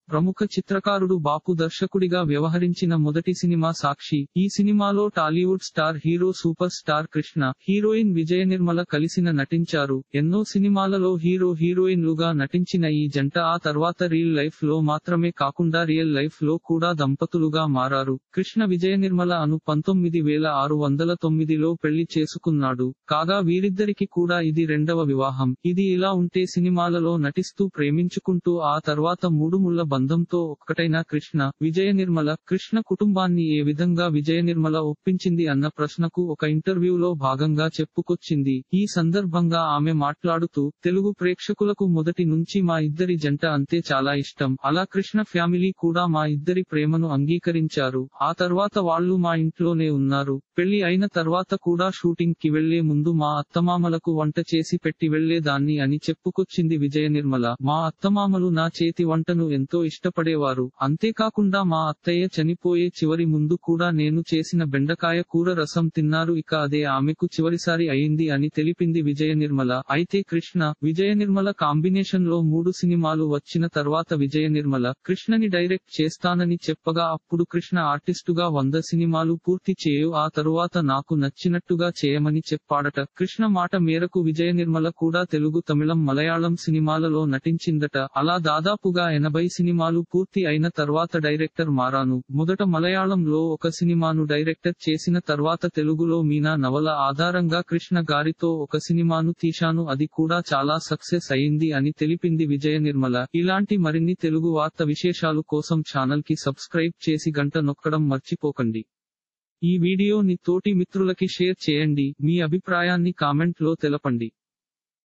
ప్రముఖ చిత్రకారుడు బాపు దర్శకుడిగా వ్యవహరించిన మొదటి సినిమా సాక్షి ఈ సినిమాలో Tollywood star hero super star Krishna heroine Vijaya Nirmala కలిసిన నటించారు ఎన్నో సినిమాలలో హీరో హీరోయిన్లుగా నటించిన ఈ జంట ఆ తర్వాత రియల్ లైఫ్ లో మాత్రమే కాకుండా రియల్ లైఫ్ లో కూడా దంపతులుగా మారారు కృష్ణ విజయ నిర్మల అను పంతొమ్మిది వేల ఆరు వందల తొమ్మిదిలో పెళ్లి చేసుకున్నాడు కాగా వీరిద్దరికి కూడా ఇది రెండవ వివాహం ఇది ఇలా ఉంటే సినిమాలలో నటిస్తూ ప్రేమించుకుంటూ ఆ తర్వాత మూడు ముళ్ల బంధంతో ఒక్కటైన కృష్ణ విజయ నిర్మల కృష్ణ కుటుంబాన్ని ఏ విధంగా విజయ నిర్మల ఒప్పించింది అన్న ప్రశ్నకు ఒక ఇంటర్వ్యూలో భాగంగా చెప్పుకొచ్చింది ఈ సందర్భంగా ఆమె మాట్లాడుతూ తెలుగు ప్రేక్షకులకు మొదటి నుంచి మా ఇద్దరి జంట అంతే చాలా ఇష్టం అలా కృష్ణ ఫ్యామిలీ కూడా మా ఇద్దరి ప్రేమను అంగీకరించారు ఆ తర్వాత వాళ్ళు మా ఇంట్లోనే ఉన్నారు పెళ్లి అయిన తర్వాత కూడా షూటింగ్ కి వెళ్లే ముందు మా అత్తమామలకు వంట చేసి పెట్టి వెళ్లేదాన్ని అని చెప్పుకొచ్చింది విజయ నిర్మల మా అత్తమామలు నా చేతి వంటను ఎంతో ఇష్టపడేవారు అంతేకాకుండా మా అత్తయ్య చనిపోయే చివరి ముందు కూడా నేను చేసిన బెండకాయ కూర రసం తిన్నారు ఇక అదే ఆమెకు చివరిసారి అయింది అని తెలిపింది విజయ నిర్మల అయితే కృష్ణ విజయ నిర్మల కాంబినేషన్ లో మూడు సినిమాలు వచ్చిన తర్వాత విజయ నిర్మల కృష్ణని డైరెక్ట్ చేస్తానని చెప్పగా అప్పుడు కృష్ణ ఆర్టిస్టుగా వంద సినిమాలు పూర్తి చేయు ఆ తరువాత నాకు నచ్చినట్టుగా చేయమని చెప్పాడట కృష్ణ మాట మేరకు విజయ నిర్మల కూడా తెలుగు తమిళం మలయాళం సినిమాలలో నటించిందట అలా దాదాపుగా ఎనభై సినిమాలు పూర్తి అయిన తర్వాత డైరెక్టర్ మారాను మొదట మలయాళంలో ఒక సినిమాను డైరెక్టర్ చేసిన తర్వాత తెలుగులో మీనా నవల ఆధారంగా కృష్ణ గారితో ఒక సినిమాను తీశాను అది కూడా చాలా సక్సెస్ అయింది అని తెలిపింది విజయ నిర్మల ఇలాంటి మరిన్ని తెలుగు వార్త విశేషాలు కోసం ఛానల్ కి సబ్స్క్రైబ్ చేసి గంట నొక్కడం మర్చిపోకండి ఈ వీడియోని తోటి మిత్రులకి షేర్ చేయండి మీ అభిప్రాయాన్ని కామెంట్ లో తెలపండి